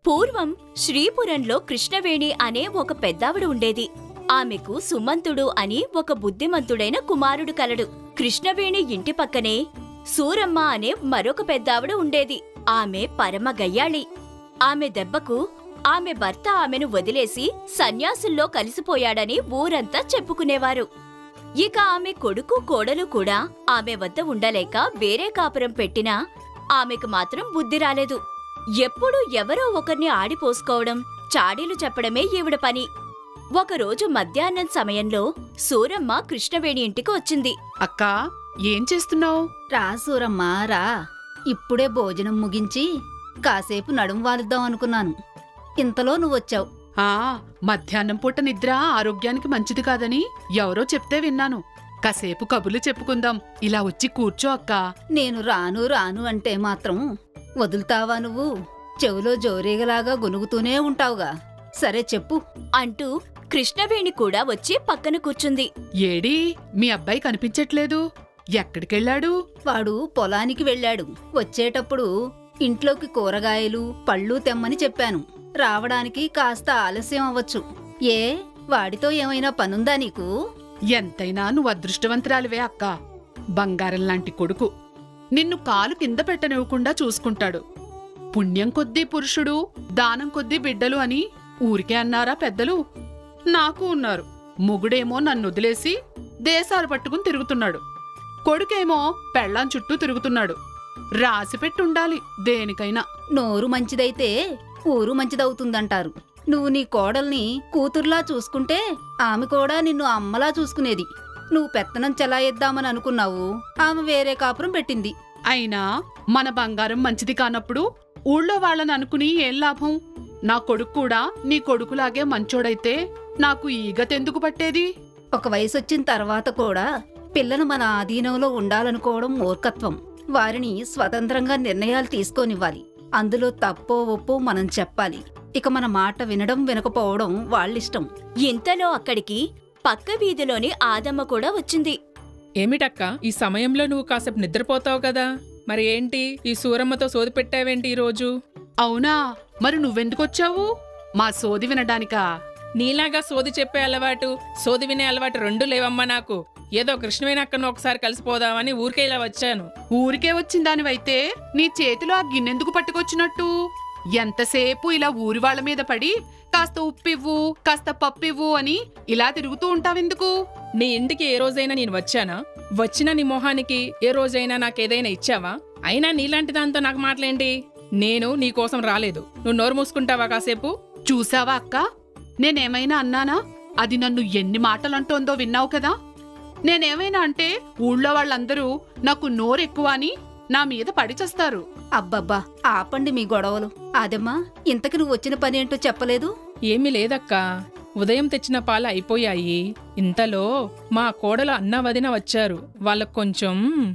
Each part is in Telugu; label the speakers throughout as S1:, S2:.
S1: పూర్వం శ్రీపురంలో కృష్ణవేణి అనే ఒక పెద్దావిడ ఉండేది ఆమెకు సుమంతుడు అని ఒక బుద్ధిమంతుడైన కుమారుడు కలడు కృష్ణవేణి ఇంటి పక్కనే సూరమ్మ అనే మరొక పెద్దావిడ ఉండేది ఆమె పరమ గయ్యాళి ఆమె దెబ్బకు ఆమె భర్త ఆమెను వదిలేసి సన్యాసుల్లో కలిసిపోయాడని ఊరంతా చెప్పుకునేవారు ఇక ఆమె కొడుకు కోడలు కూడా ఆమె వద్ద ఉండలేక వేరే కాపురం పెట్టినా ఆమెకు మాత్రం బుద్ధి రాలేదు ఎప్పుడూ ఎవరో ఒకరిని ఆడిపోసుకోవడం చాడీలు చెప్పడమే ఈవిడ పని ఒకరోజు మధ్యాహ్నం సమయంలో సూరమ్మ కృష్ణవేణి ఇంటికి వచ్చింది
S2: అక్కా ఏం చేస్తున్నావు
S3: రా సూరమ్మా రా ఇప్పుడే భోజనం ముగించి కాసేపు నడుం వాలుద్దాం అనుకున్నాను ఇంతలో నువ్వొచ్చావు
S2: ఆ మధ్యాహ్నం పూట నిద్ర ఆరోగ్యానికి మంచిది కాదని ఎవరో చెప్తే విన్నాను కాసేపు కబుర్లు చెప్పుకుందాం ఇలా వచ్చి కూర్చో అక్కా
S3: నేను రాను రాను అంటే మాత్రం వదులుతావా నువ్వు చెవులో జోరీగలాగా గొనుగుతూనే ఉంటావుగా సరే చెప్పు
S1: అంటూ కృష్ణవేణి కూడా వచ్చి పక్కన కూర్చుంది
S2: ఏడీ మీ అబ్బాయి కనిపించట్లేదు ఎక్కడికెళ్ళాడు
S3: వాడు పొలానికి వెళ్ళాడు వచ్చేటప్పుడు ఇంట్లోకి కూరగాయలు పళ్ళు తెమ్మని చెప్పాను రావడానికి కాస్త ఆలస్యం అవ్వచ్చు ఏ వాడితో ఏమైనా పనుందా నీకు
S2: ఎంతైనా నువ్వు అదృష్టవంతురాలివే అక్కా బంగారం లాంటి కొడుకు నిన్ను కాలు కింద పెట్టనివ్వకుండా చూసుకుంటాడు పుణ్యం కొద్దీ పురుషుడు దానం కొద్దీ బిడ్డలు అని ఊరికే అన్నారా పెద్దలు నాకు ఉన్నారు మొగుడేమో నన్ను వదిలేసి దేశాలు పట్టుకుని తిరుగుతున్నాడు కొడుకేమో పెళ్ళాం చుట్టూ తిరుగుతున్నాడు రాసి పెట్టుండాలి దేనికైనా
S3: నోరు మంచిదైతే ఊరు మంచిదవుతుందంటారు నువ్వు నీ కోడల్ని కూతుర్లా చూసుకుంటే ఆమె కూడా నిన్ను అమ్మలా చూసుకునేది నువ్వు పెత్తనం చెలాయిద్దామని అనుకున్నావు ఆమె వేరే కాపురం పెట్టింది
S2: అయినా మన బంగారం మంచిది కానప్పుడు ఊళ్ళో వాళ్ళని అనుకుని ఏం లాభం నా కొడుకు కూడా నీ కొడుకులాగే మంచోడైతే నాకు ఈగతెందుకు పట్టేది
S3: ఒక వయసొచ్చిన తర్వాత కూడా పిల్లను మన ఆధీనంలో ఉండాలనుకోవడం మూర్ఖత్వం వారిని స్వతంత్రంగా నిర్ణయాలు తీసుకోనివ్వాలి అందులో తప్పో ఒప్పో మనం చెప్పాలి ఇక మన మాట వినడం వినకపోవడం వాళ్ళిష్టం
S1: ఇంతలో అక్కడికి పక్క వీధిలోని ఆదమ్మ కూడా వచ్చింది
S4: ఏమిటక్క ఈ సమయంలో నువ్వు కాసేపు నిద్రపోతావు కదా మరి ఏంటి ఈ సూరమ్మతో సోది పెట్టావేంటి ఈరోజు
S2: అవునా మరి నువ్వెందుకొచ్చావు మా సోది వినడానికా
S4: నీలాగా సోది చెప్పే అలవాటు సోది వినే అలవాటు రెండు లేవమ్మా నాకు ఏదో కృష్ణవేణి అక్కను ఒకసారి కలిసిపోదామని ఊరికే ఇలా వచ్చాను
S2: ఊరికే వచ్చిందానివైతే నీ చేతిలో ఆ గిన్నెందుకు పట్టుకొచ్చినట్టు ఎంతసేపు ఇలా ఊరి వాళ్ళ మీద పడి కాస్త ఉప్పివ్వు కాస్త పప్పివ్వు అని ఇలా తిరుగుతూ ఉంటావెందుకు
S4: నీ ఇంటికి ఏ రోజైనా నేను వచ్చానా వచ్చిన నీ మొహానికి ఏ రోజైనా నాకేదైనా ఇచ్చావా అయినా నీలాంటి దాంతో నాకు మాటలేంటి నేను నీ కోసం రాలేదు నువ్వు నోరు మూసుకుంటావా కాసేపు
S2: చూసావా అక్క నేనేమైనా అన్నానా అది నన్ను ఎన్ని మాటలంటోందో విన్నావు కదా నేనేమైనా అంటే ఊళ్ళో వాళ్ళందరూ నాకు నోరెక్కువ అని నా మీద పడి చస్తారు
S3: అబ్బబ్బా ఆపండి మీ గొడవలు ఆదమ్మా ఇంతకి నువ్వు వచ్చిన పని ఏంటో చెప్పలేదు
S4: ఏమీ లేదక్కా ఉదయం తెచ్చిన పాలు అయిపోయాయి ఇంతలో మా కోడలు అన్న వదిన వచ్చారు వాళ్ళకు కొంచెం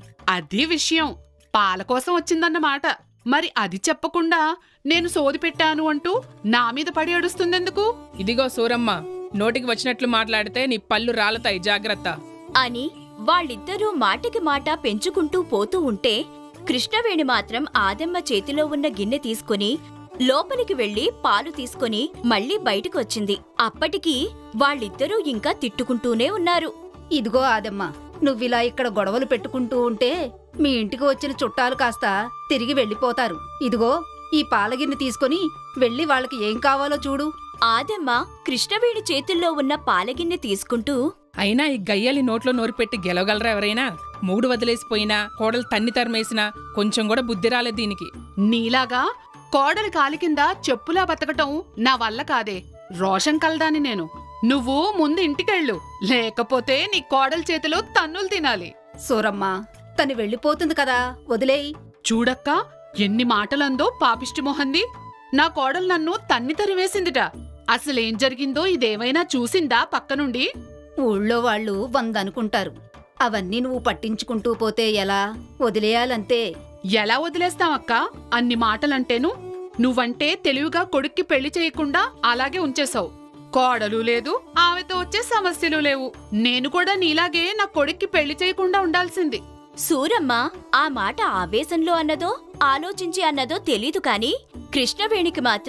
S2: అది విషయం పాల కోసం వచ్చిందన్నమాట మరి అది చెప్పకుండా నేను సోది పెట్టాను అంటూ నా మీద పడి ఏడుస్తుందెందుకు
S4: ఇదిగో సూరమ్మ నోటికి వచ్చినట్లు మాట్లాడితే నీ పళ్ళు రాలతాయి జాగ్రత్త
S1: అని వాళ్ళిద్దరూ మాటికి మాట పెంచుకుంటూ పోతూ ఉంటే కృష్ణవేణి మాత్రం ఆదమ్మ చేతిలో ఉన్న గిన్నె తీసుకుని లోపలికి వెళ్లి పాలు తీసుకుని మళ్ళీ బయటకొచ్చింది అప్పటికి వాళ్ళిద్దరూ ఇంకా తిట్టుకుంటూనే ఉన్నారు
S3: ఇదిగో ఆదమ్మా నువ్విలా ఇక్కడ గొడవలు పెట్టుకుంటూ ఉంటే మీ ఇంటికి వచ్చిన చుట్టాలు కాస్త తిరిగి వెళ్ళిపోతారు ఇదిగో ఈ పాలగిన్నె తీసుకొని వెళ్ళి వాళ్ళకి ఏం కావాలో చూడు
S1: ఆదమ్మ కృష్ణవేణి చేతుల్లో ఉన్న పాలగిన్నె తీసుకుంటూ
S4: అయినా ఈ గయ్యాలి నోట్లో నోరు పెట్టి గెలవగలరా ఎవరైనా మూడు వదిలేసిపోయినా కోడలు తన్ని తరిమేసినా కొంచెం కూడా బుద్ధి రాలేదు దీనికి
S2: నీలాగా కోడలి కాలి కింద చెప్పులా బతకటం నా వల్ల కాదే రోషన్ కలదాని నేను నువ్వు ముందు ఇంటికెళ్ళు లేకపోతే నీ కోడలి చేతిలో తన్నులు తినాలి
S3: సూరమ్మ తను వెళ్ళిపోతుంది కదా వదిలేయ్
S2: చూడక్క ఎన్ని మాటలందో పాపిష్టి మొహంది నా కోడలు నన్ను తన్ని తరివేసిందిట అసలేం జరిగిందో ఇదేమైనా చూసిందా పక్క నుండి
S3: ఊళ్ళో వాళ్ళు వందనుకుంటారు అవన్నీ నువ్వు పట్టించుకుంటూ పోతే ఎలా వదిలేయాలంతే
S2: ఎలా వదిలేస్తావక్క అన్ని మాటలంటేను నువ్వంటే తెలివిగా కొడుక్కి పెళ్లి చేయకుండా అలాగే ఉంచేశావు కోడలు లేదు ఆమెతో వచ్చే సమస్యలు లేవు నేను కూడా నీలాగే నా కొడుక్కి పెళ్లి చేయకుండా ఉండాల్సింది
S1: సూరమ్మ ఆ మాట ఆవేశంలో అన్నదో ఆలోచించి అన్నదో తెలీదు కాని కృష్ణవేణికి మాత్రం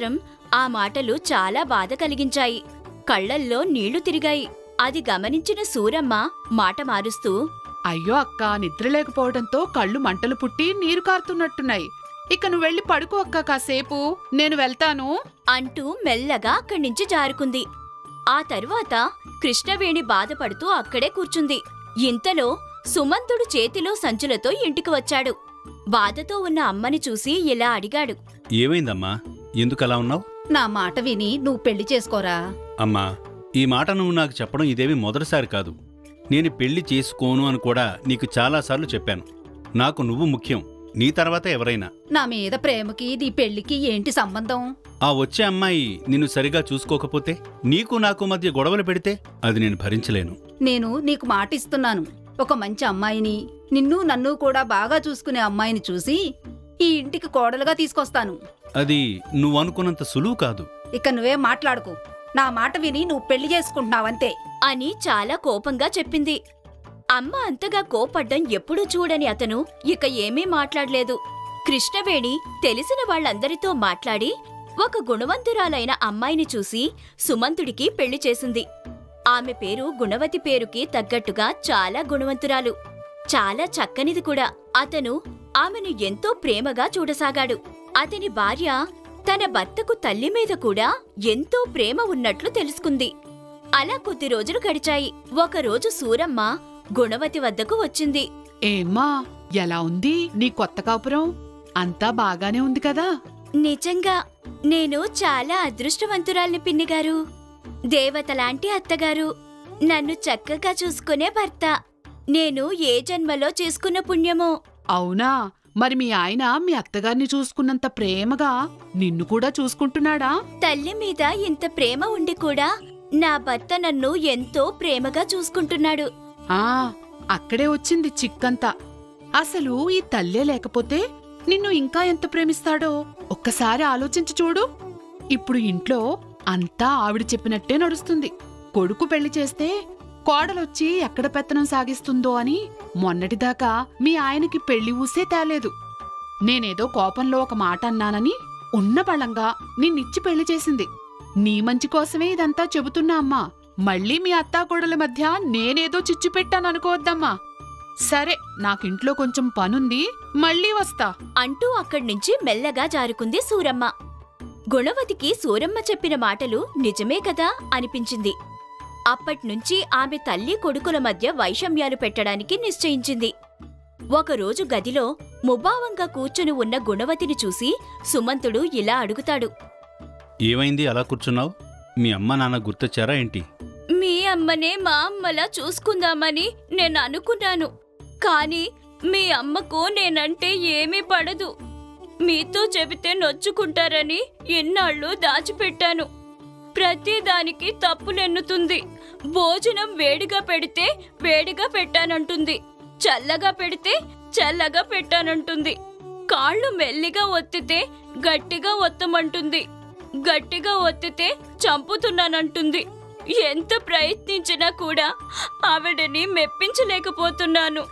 S1: ఆ మాటలు చాలా బాధ కలిగించాయి కళ్ళల్లో నీళ్లు తిరిగాయి అది గమనించిన సూరమ్మ మాట మారుస్తూ
S2: అయ్యో అక్క నిద్ర లేకపోవడంతో కళ్ళు మంటలు పుట్టి నీరు కారుతున్నట్టున్నాయి ఇక నువ్వు వెళ్ళి పడుకో అక్క కాసేపు నేను వెళ్తాను
S1: అంటూ మెల్లగా అక్కడి నుంచి జారుకుంది ఆ తరువాత కృష్ణవేణి బాధపడుతూ అక్కడే కూర్చుంది ఇంతలో సుమంతుడు చేతిలో సంచులతో ఇంటికి వచ్చాడు బాధతో ఉన్న అమ్మని చూసి ఇలా అడిగాడు
S5: ఏమైందమ్మా ఎందుకలా ఉన్నావు
S3: నా మాట విని నువ్వు పెళ్లి చేసుకోరా
S5: అమ్మా ఈ మాట నువ్వు నాకు చెప్పడం ఇదేమీ మొదటిసారి కాదు నేను పెళ్లి చేసుకోను అని కూడా నీకు చాలాసార్లు చెప్పాను నాకు నువ్వు ముఖ్యం నీ తర్వాత ఎవరైనా
S3: నా మీద ప్రేమకి నీ పెళ్లికి ఏంటి సంబంధం
S5: ఆ వచ్చే అమ్మాయి నిన్ను సరిగా చూసుకోకపోతే నీకు నాకు మధ్య గొడవలు పెడితే అది నేను భరించలేను
S3: నేను నీకు మాటిస్తున్నాను ఒక మంచి అమ్మాయిని నిన్ను నన్ను కూడా బాగా చూసుకునే అమ్మాయిని చూసి ఈ ఇంటికి కోడలుగా తీసుకొస్తాను
S5: అది నువ్వు అనుకున్నంత సులువు కాదు
S3: ఇక నువ్వే మాట్లాడుకో నా మాట విని నువ్వు పెళ్లి చేసుకుంటున్నావంతే
S1: అని చాలా కోపంగా చెప్పింది అమ్మ అంతగా కోపడ్డం ఎప్పుడూ చూడని అతను ఇక ఏమీ మాట్లాడలేదు కృష్ణవేణి తెలిసిన వాళ్ళందరితో మాట్లాడి ఒక గుణవంతురాలైన అమ్మాయిని చూసి సుమంతుడికి పెళ్లి చేసింది ఆమె పేరు గుణవతి పేరుకి తగ్గట్టుగా చాలా గుణవంతురాలు చాలా చక్కనిది కూడా అతను ఆమెను ఎంతో ప్రేమగా చూడసాగాడు అతని భార్య తన భర్తకు తల్లి మీద కూడా ఎంతో ప్రేమ ఉన్నట్లు తెలుసుకుంది అలా కొద్ది రోజులు గడిచాయి ఒకరోజు సూరమ్మ గుణవతి వద్దకు వచ్చింది
S2: ఏమ్మా ఎలా ఉంది నీ కొత్త కాపురం అంతా బాగానే ఉంది కదా
S1: నిజంగా నేను చాలా అదృష్టవంతురాల్ని పిన్నిగారు దేవతలాంటి అత్తగారు నన్ను చక్కగా చూసుకునే భర్త నేను ఏ జన్మలో చేసుకున్న పుణ్యమో
S2: అవునా మరి మీ ఆయన మీ అత్తగారిని చూసుకున్నంత ప్రేమగా నిన్ను కూడా చూసుకుంటున్నాడా
S1: తల్లి మీద ఇంత ప్రేమ ఉండి కూడా నా భర్త నన్ను ఎంతో ప్రేమగా చూసుకుంటున్నాడు
S2: ఆ అక్కడే వచ్చింది చిక్కంతా అసలు ఈ తల్లే లేకపోతే నిన్ను ఇంకా ఎంత ప్రేమిస్తాడో ఒక్కసారి ఆలోచించి చూడు ఇప్పుడు ఇంట్లో అంతా ఆవిడ చెప్పినట్టే నడుస్తుంది కొడుకు పెళ్లి చేస్తే కోడలొచ్చి ఎక్కడ పెత్తనం సాగిస్తుందో అని మొన్నటిదాకా మీ ఆయనకి పెళ్లి ఊసే తేలేదు నేనేదో కోపంలో ఒక మాట అన్నానని ఉన్న బలంగా నిన్నిచ్చి పెళ్లి చేసింది నీ మంచి కోసమే ఇదంతా చెబుతున్నా అమ్మా మళ్ళీ మీ అత్తాకోడల మధ్య నేనేదో చిచ్చు పెట్టాననుకోవద్దమ్మా సరే నాకింట్లో కొంచెం పనుంది మళ్ళీ వస్తా
S1: అంటూ అక్కడ్నుంచి మెల్లగా జారుకుంది సూరమ్మ గుణవతికి సూరమ్మ చెప్పిన మాటలు నిజమే కదా అనిపించింది అప్పట్నుంచి ఆమె తల్లి కొడుకుల మధ్య వైషమ్యాలు పెట్టడానికి నిశ్చయించింది ఒకరోజు గదిలో ముభావంగా కూర్చుని ఉన్న గుణవతిని చూసి సుమంతుడు ఇలా అడుగుతాడు
S5: ఏమైంది అలా కూర్చున్నావు మీ అమ్మ నాన్న గుర్తొచ్చారా ఏంటి
S1: మీ అమ్మనే మా అమ్మలా చూసుకుందామని నేను అనుకున్నాను కానీ మీ అమ్మకు నేనంటే ఏమీ పడదు మీతో చెబితే నొచ్చుకుంటారని ఎన్నాళ్ళు దాచిపెట్టాను ప్రతిదానికి తప్పులెన్నుతుంది భోజనం వేడిగా పెడితే వేడిగా పెట్టానంటుంది చల్లగా పెడితే చల్లగా పెట్టానంటుంది కాళ్ళు మెల్లిగా ఒత్తితే గట్టిగా ఒత్తమంటుంది గట్టిగా ఒత్తితే చంపుతున్నానంటుంది ఎంత ప్రయత్నించినా కూడా ఆవిడని మెప్పించలేకపోతున్నాను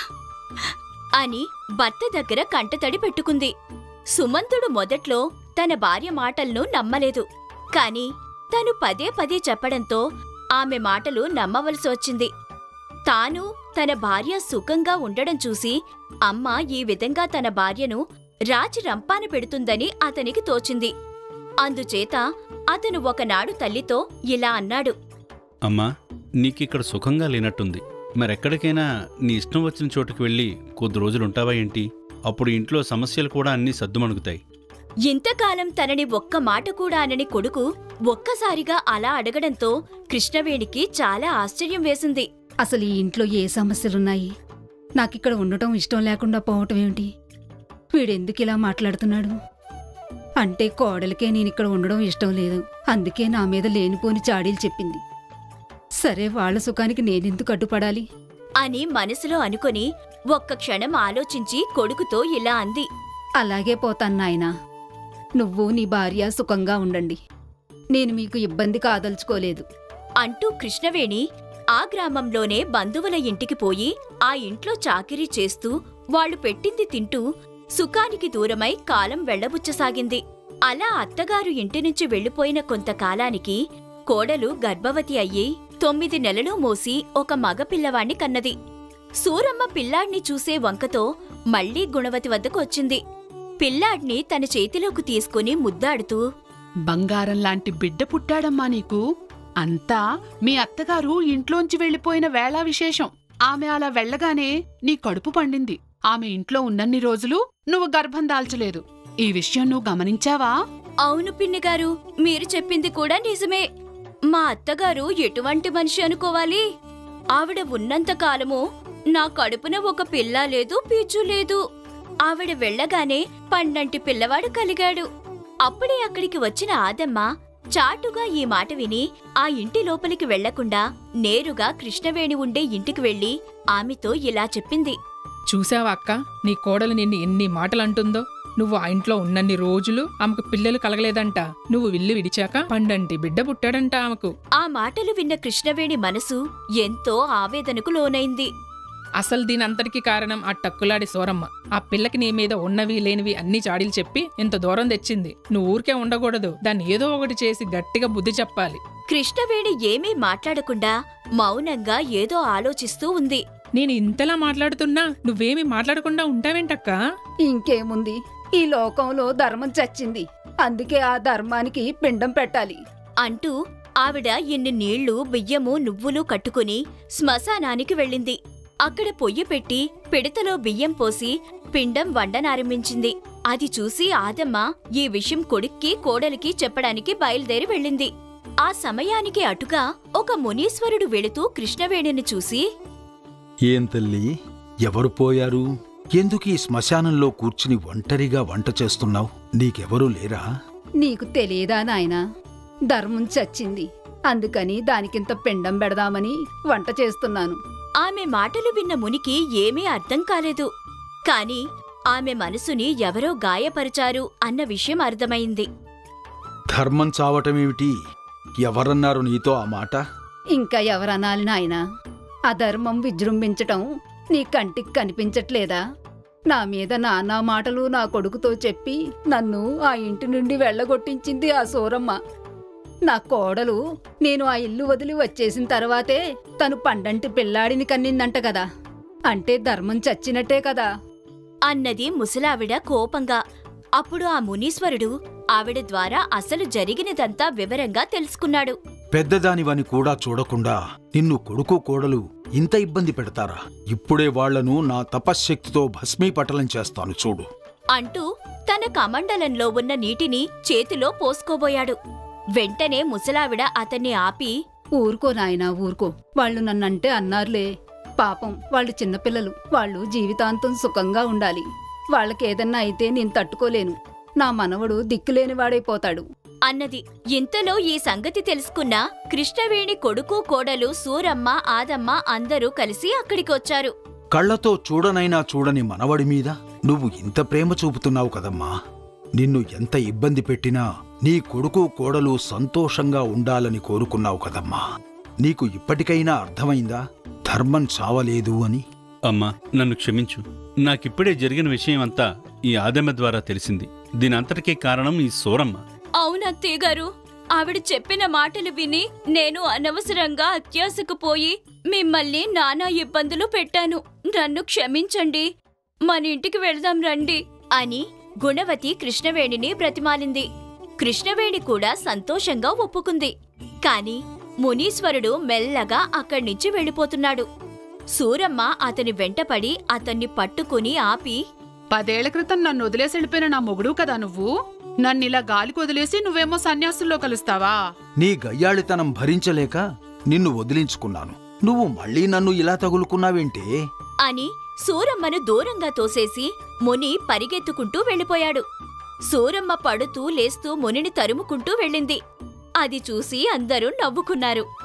S1: అని భర్త దగ్గర కంటతడి పెట్టుకుంది సుమంతుడు మొదట్లో తన భార్య మాటలను నమ్మలేదు కాని తను పదే పదే చెప్పడంతో ఆమె మాటలు నమ్మవలసి వచ్చింది తాను తన భార్య సుఖంగా ఉండడం చూసి అమ్మ ఈ విధంగా తన భార్యను రాచి రంపాన పెడుతుందని అతనికి తోచింది అందుచేత అతను ఒకనాడు తల్లితో ఇలా అన్నాడు
S5: అమ్మా నీకిక్కడ సుఖంగా లేనట్టుంది మరెక్కడికైనా నీ ఇష్టం వచ్చిన చోటుకి వెళ్ళి కొద్ది రోజులుంటావా ఏంటి అప్పుడు ఇంట్లో సమస్యలు కూడా అన్నీ సద్దుమణుగుతాయి
S1: ఇంతకాలం తనని ఒక్క మాట కూడా అనని కొడుకు ఒక్కసారిగా అలా అడగడంతో కృష్ణవేణికి చాలా ఆశ్చర్యం వేసింది
S3: అసలు ఈ ఇంట్లో ఏ సమస్యలున్నాయి నాకిక్కడ ఉండటం ఇష్టం లేకుండా పోవటం ఏమిటి వీడెందుకు ఇలా మాట్లాడుతున్నాడు అంటే కోడలికే నేనిక్కడ ఉండడం ఇష్టం లేదు అందుకే నా మీద లేనిపోని చాడీలు చెప్పింది సరే వాళ్ళ సుఖానికి నేనెందుకు అడ్డుపడాలి
S1: అని మనసులో అనుకొని ఒక్క క్షణం ఆలోచించి కొడుకుతో ఇలా అంది
S3: అలాగే పోతాను నాయనా నువ్వు నీ భార్య సుఖంగా ఉండండి నేను మీకు ఇబ్బంది కాదలుచుకోలేదు
S1: అంటూ కృష్ణవేణి ఆ గ్రామంలోనే బంధువుల ఇంటికి పోయి ఆ ఇంట్లో చాకిరీ చేస్తూ వాళ్ళు పెట్టింది తింటూ సుఖానికి దూరమై కాలం వెళ్లబుచ్చసాగింది అలా అత్తగారు ఇంటి నుంచి వెళ్లిపోయిన కొంతకాలానికి కోడలు గర్భవతి అయ్యి తొమ్మిది నెలలు మోసి ఒక మగ పిల్లవాణ్ణి కన్నది సూరమ్మ పిల్లాడ్ని చూసే వంకతో మళ్లీ గుణవతి వద్దకు వచ్చింది పిల్లాడ్ని తన చేతిలోకి తీసుకుని ముద్దాడుతూ
S2: బంగారం లాంటి బిడ్డ పుట్టాడమ్మా నీకు అంతా మీ అత్తగారు ఇంట్లోంచి వెళ్ళిపోయిన వేళ విశేషం ఆమె అలా వెళ్ళగానే నీ కడుపు పండింది ఆమె ఇంట్లో ఉన్నన్ని రోజులు నువ్వు గర్భం దాల్చలేదు ఈ విషయం నువ్వు గమనించావా
S1: అవును పిన్నిగారు మీరు చెప్పింది కూడా నిజమే మా అత్తగారు ఎటువంటి మనిషి అనుకోవాలి ఆవిడ ఉన్నంత కాలము నా కడుపున ఒక పిల్ల లేదు పీచు లేదు ఆవిడ వెళ్ళగానే పండంటి పిల్లవాడు కలిగాడు అప్పుడే అక్కడికి వచ్చిన ఆదమ్మ చాటుగా ఈ మాట విని ఆ ఇంటి లోపలికి వెళ్లకుండా నేరుగా కృష్ణవేణి ఉండే ఇంటికి వెళ్లి ఆమెతో ఇలా చెప్పింది
S4: చూసావా అక్క నీ కోడలు నిన్ను ఎన్ని మాటలు అంటుందో నువ్వు ఆ ఇంట్లో ఉన్నన్ని రోజులు ఆమెకు పిల్లలు కలగలేదంట నువ్వు విల్లు విడిచాక పండంటి బిడ్డ పుట్టాడంట ఆమెకు
S1: ఆ మాటలు విన్న కృష్ణవేణి మనసు ఎంతో ఆవేదనకు లోనైంది
S4: అసలు దీనంతటికి కారణం ఆ టక్కులాడి సోరమ్మ ఆ పిల్లకి నీ మీద ఉన్నవి లేనివి అన్ని చాడీలు చెప్పి ఇంత దూరం తెచ్చింది నువ్వు ఊరికే ఉండకూడదు దాన్ని ఏదో ఒకటి చేసి గట్టిగా బుద్ధి చెప్పాలి
S1: కృష్ణవేణి ఏమీ మాట్లాడకుండా మౌనంగా ఏదో ఆలోచిస్తూ ఉంది
S4: నేను ఇంతలా మాట్లాడుతున్నా నువ్వేమీ మాట్లాడకుండా ఉంటావేంటక్కా
S3: ఇంకేముంది ఈ లోకంలో ధర్మం చచ్చింది అందుకే ఆ ధర్మానికి పిండం పెట్టాలి
S1: అంటూ ఆవిడ ఇన్ని నీళ్లు బియ్యము నువ్వులు కట్టుకుని శ్మశానానికి వెళ్ళింది అక్కడ పొయ్యి పెట్టి పిడతలో బియ్యం పోసి పిండం వండనారంభించింది అది చూసి ఆదమ్మ ఈ విషయం కొడుక్కి కోడలికి చెప్పడానికి బయలుదేరి వెళ్ళింది ఆ సమయానికి అటుగా ఒక మునీశ్వరుడు వెళుతూ కృష్ణవేణిని చూసి
S6: ఏం తల్లి ఎవరు పోయారు ఎందుకు ఈ శ్మశానంలో కూర్చుని ఒంటరిగా వంట చేస్తున్నావు నీకెవరూ లేరా
S3: నీకు తెలియదా నాయనా ధర్మం చచ్చింది అందుకని దానికింత పిండం పెడదామని వంట చేస్తున్నాను
S1: ఆమె మాటలు విన్న మునికి ఏమీ అర్థం కాలేదు కాని ఆమె మనసుని ఎవరో గాయపరిచారు అన్న విషయం అర్థమైంది
S6: ధర్మం చావటమేమిటి ఎవరన్నారు నీతో ఆ మాట
S3: ఇంకా ఎవరనాలి నాయనా అధర్మం విజృంభించటం నీ కంటికి కనిపించట్లేదా నా మీద నానా మాటలు నా కొడుకుతో చెప్పి నన్ను ఆ ఇంటి నుండి వెళ్ళగొట్టించింది ఆ సూరమ్మ నా కోడలు నేను ఆ ఇల్లు వదిలి వచ్చేసిన తర్వాతే తను పండంటి పిల్లాడిని కన్నిందంట కదా అంటే ధర్మం చచ్చినట్టే కదా
S1: అన్నది ముసలావిడ కోపంగా అప్పుడు ఆ మునీశ్వరుడు ఆవిడ ద్వారా అసలు జరిగినదంతా వివరంగా తెలుసుకున్నాడు
S6: పెద్దదానివని కూడా చూడకుండా నిన్ను కొడుకు కోడలు ఇంత ఇబ్బంది పెడతారా ఇప్పుడే వాళ్లను నా తపశ్శక్తితో భస్మీపటలం చేస్తాను చూడు
S1: అంటూ తన కమండలంలో ఉన్న నీటిని చేతిలో పోసుకోబోయాడు వెంటనే ముసలావిడ అతన్ని ఆపి
S3: ఊరుకో నాయనా ఊరుకో వాళ్ళు నన్నంటే అన్నారులే పాపం వాళ్ళు చిన్నపిల్లలు వాళ్ళు జీవితాంతం సుఖంగా ఉండాలి వాళ్ళకేదన్నా అయితే నేను తట్టుకోలేను నా మనవడు దిక్కులేనివాడైపోతాడు
S1: అన్నది ఇంతలో ఈ సంగతి తెలుసుకున్న కృష్ణవేణి కొడుకు కోడలు సూరమ్మ ఆదమ్మ అందరూ కలిసి అక్కడికొచ్చారు
S6: కళ్ళతో చూడనైనా చూడని మనవడి మీద నువ్వు ఇంత ప్రేమ చూపుతున్నావు కదమ్మా నిన్ను ఎంత ఇబ్బంది పెట్టినా నీ కొడుకు కోడలు సంతోషంగా ఉండాలని కోరుకున్నావు కదమ్మా నీకు ఇప్పటికైనా అర్థమైందా ధర్మం చావలేదు అని
S5: అమ్మా నన్ను క్షమించు నాకిప్పుడే జరిగిన విషయం అంతా ఈ ఆదమ్మ ద్వారా తెలిసింది దీనంతటికీ కారణం ఈ సోరమ్మ
S1: అవునత్తయ్య గారు ఆవిడ చెప్పిన మాటలు విని నేను అనవసరంగా అత్యాశకు పోయి మిమ్మల్ని నానా ఇబ్బందులు పెట్టాను నన్ను క్షమించండి మన ఇంటికి వెళ్దాం రండి అని గుణవతి కృష్ణవేణిని బ్రతిమాలింది కృష్ణవేణి కూడా సంతోషంగా ఒప్పుకుంది కాని మునీశ్వరుడు మెల్లగా అక్కడి నుంచి వెళ్ళిపోతున్నాడు సూరమ్మ అతని వెంటపడి అతన్ని పట్టుకుని ఆపి
S2: పదేళ్ల క్రితం నన్ను వదిలేసి వెళ్ళిపోయిన నా మొగుడు కదా నువ్వు నన్నిలా గాలికి వదిలేసి నువ్వేమో సన్యాసుల్లో కలుస్తావా
S6: నీ గయ్యాళితనం భరించలేక నిన్ను వదిలించుకున్నాను నువ్వు మళ్ళీ నన్ను ఇలా తగులుకున్నావేంటే
S1: అని సూరమ్మను దూరంగా తోసేసి ముని పరిగెత్తుకుంటూ వెళ్ళిపోయాడు సూరమ్మ పడుతూ లేస్తూ మునిని తరుముకుంటూ వెళ్ళింది అది చూసి అందరూ నవ్వుకున్నారు